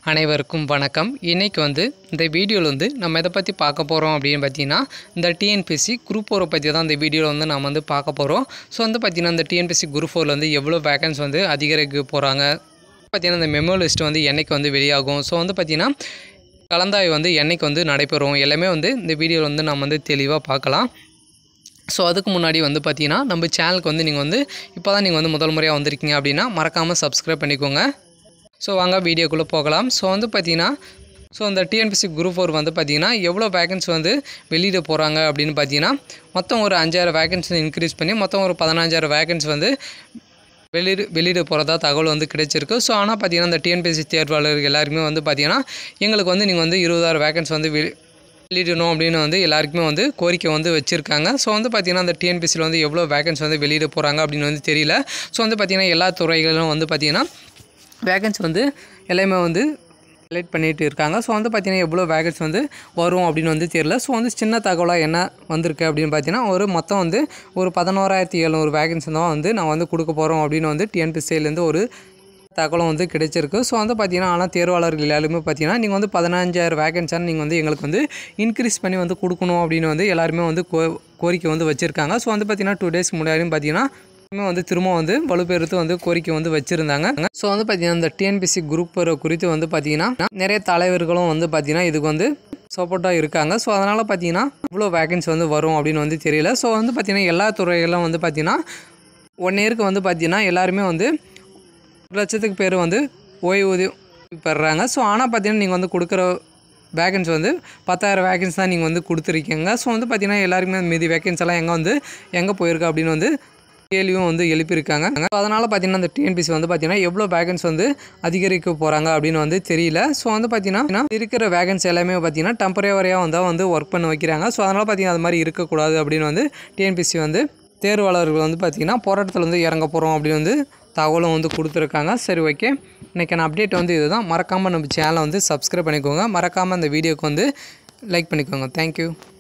அனைவருக்கும் வணக்கம் இன்றைக்கி வந்து இந்த வீடியோவில் வந்து நம்ம எதை பற்றி பார்க்க போகிறோம் அப்படின்னு பார்த்தீங்கன்னா இந்த டிஎன்பிஎஸ்சி குரூப் ஃபோரை பற்றி தான் இந்த வீடியோவில் வந்து நம்ம வந்து பார்க்க போகிறோம் ஸோ வந்து பார்த்திங்கன்னா இந்த டிஎன்பிஎஸ்சி குரூப் ஃபோரில் வந்து எவ்வளோ வேகன்ஸ் வந்து அதிகரிக்க போகிறாங்க பார்த்திங்கன்னா இந்த மெமோ லிஸ்ட் வந்து என்னைக்கு வந்து வெளியாகும் ஸோ வந்து பார்த்திங்கன்னா கலந்தாய்வு வந்து என்னைக்கு வந்து நடைபெறும் எல்லாமே வந்து இந்த வீடியோவில் வந்து நம்ம வந்து தெளிவாக பார்க்கலாம் ஸோ அதுக்கு முன்னாடி வந்து பார்த்தீங்கன்னா நம்ம சேனலுக்கு வந்து நீங்கள் வந்து இப்போ தான் நீங்கள் வந்து முதல் முறையாக வந்திருக்கீங்க அப்படின்னா மறக்காமல் சப்ஸ்கிரைப் பண்ணிக்கோங்க ஸோ வாங்க வீடியோக்குள்ளே போகலாம் ஸோ வந்து பார்த்தீங்கன்னா ஸோ அந்த டிஎன்பிசி குரூப் ஃபோர் வந்து பார்த்தீங்கன்னா எவ்வளோ வேகன்ஸ் வந்து வெளியிட போகிறாங்க அப்படின்னு பார்த்தீங்கன்னா மொத்தம் ஒரு அஞ்சாயிரம் வேகன்ஸ் இன்க்ரீஸ் பண்ணி மொத்தம் ஒரு பதினஞ்சாயிரம் வேகன்ஸ் வந்து வெளியிட வெளியிட போகிறதா தகவல் வந்து கிடைச்சிருக்கு ஸோ ஆனால் பார்த்தீங்கன்னா இந்த டிஎன்பிஎஸ்சி தேர்வாளர்கள் எல்லாருமே வந்து பார்த்தீங்கன்னா எங்களுக்கு வந்து நீங்கள் வந்து இருபதாயிரம் வேகன்ஸ் வந்து வெளி வெளியிடணும் அப்படின்னு வந்து எல்லாருக்குமே வந்து கோரிக்கை வந்து வச்சுருக்காங்க ஸோ வந்து பார்த்திங்கன்னா அந்த டிஎன்பிசியில் வந்து எவ்வளோ வேகன்ஸ் வந்து வெளியிட போகிறாங்க அப்படின்னு வந்து தெரியல ஸோ வந்து பார்த்திங்கன்னா எல்லா துறைகளிலும் வந்து பார்த்திங்கன்னா வேகன்ஸ் வந்து எல்லாமே வந்து செலக்ட் பண்ணிகிட்டு இருக்காங்க ஸோ வந்து பார்த்திங்கன்னா எவ்வளோ வேகன்ஸ் வந்து வரும் அப்படின்னு வந்து தெரியல ஸோ வந்து சின்ன தகவலாக என்ன வந்திருக்கு அப்படின்னு பார்த்தீங்கன்னா ஒரு மொத்தம் வந்து ஒரு பதினோராயிரத்தி எழுநூறு வேகன்ஸ் தான் வந்து நான் வந்து கொடுக்க போகிறோம் அப்படின்னு வந்து டிஎன்பிசிலேருந்து ஒரு தகவலும் வந்து கிடைச்சிருக்கு ஸோ வந்து பார்த்தீங்கன்னா ஆனால் தேர்வாளர்கள் எல்லாருமே பார்த்தீங்கன்னா நீங்கள் வந்து பதினஞ்சாயிரம் வேகன்ஸான நீங்கள் வந்து எங்களுக்கு வந்து இன்க்ரீஸ் பண்ணி வந்து கொடுக்கணும் அப்படின்னு வந்து எல்லாருமே வந்து கோ கோரிக்கை வந்து வச்சுருக்காங்க ஸோ வந்து பார்த்தீங்கன்னா டூ டேஸ்க்கு முன்னாடியும் பார்த்தீங்கன்னா எல்லாருமே வந்து திரும்ப வந்து வலுப்பெருத்து வந்து கோரிக்கை வந்து வச்சுருந்தாங்க ஸோ வந்து பார்த்தீங்கன்னா இந்த டிஎன்பிசி குரூப் குறித்து வந்து பார்த்தீங்கன்னா நிறைய தலைவர்களும் வந்து பார்த்தீங்கன்னா இதுக்கு வந்து சப்போர்ட்டாக இருக்காங்க ஸோ அதனால் பார்த்தீங்கன்னா இவ்வளோ வேகன்ஸ் வந்து வரும் அப்படின்னு வந்து தெரியல ஸோ வந்து பார்த்தீங்கன்னா எல்லா துறைகளும் வந்து பார்த்தீங்கன்னா ஒன் இயருக்கு வந்து பார்த்தீங்கன்னா எல்லாருமே வந்து ஒரு லட்சத்துக்கு பேர் வந்து ஓய்வூதியம் பெறுறாங்க ஸோ ஆனால் பார்த்தீங்கன்னா நீங்கள் வந்து கொடுக்குற வேகன்ஸ் வந்து பத்தாயிரம் வேகன்ஸ் தான் நீங்கள் வந்து கொடுத்துருக்கீங்க ஸோ வந்து பார்த்தீங்கன்னா எல்லாருக்குமே மீதி வேகன்ஸ் எல்லாம் எங்கே வந்து எங்கே போயிருக்கு அப்படின்னு வந்து கேள்வியும் வந்து எழுப்பியிருக்காங்க ஸோ அதனால் பார்த்தீங்கன்னா இந்த டிஎன்பிசி வந்து பார்த்தீங்கன்னா எவ்வளோ வேகன்ஸ் வந்து அதிகரிக்க போகிறாங்க அப்படின்னு வந்து தெரியல ஸோ வந்து பார்த்தீங்கன்னா இருக்கிற வேகன்ஸ் எல்லாமே பார்த்தீங்கன்னா டெம்பரவரியாக வந்து வந்து ஒர்க் பண்ண வைக்கிறாங்க ஸோ அதனால் பார்த்தீங்கன்னா அது மாதிரி இருக்கக்கூடாது அப்படின்னு வந்து டிஎன்பிசி வந்து தேர்வாளர்கள் வந்து பார்த்திங்கன்னா போராட்டத்தில் வந்து இறங்க போகிறோம் அப்படின்னு வந்து தகவலும் வந்து கொடுத்துருக்காங்க சரி ஓகே இன்றைக்கான அப்டேட் வந்து இதுதான் மறக்காமல் நம்ம சேனலை வந்து சப்ஸ்கிரைப் பண்ணிக்கோங்க மறக்காமல் அந்த வீடியோக்கு வந்து லைக் பண்ணிக்கோங்க தேங்க்யூ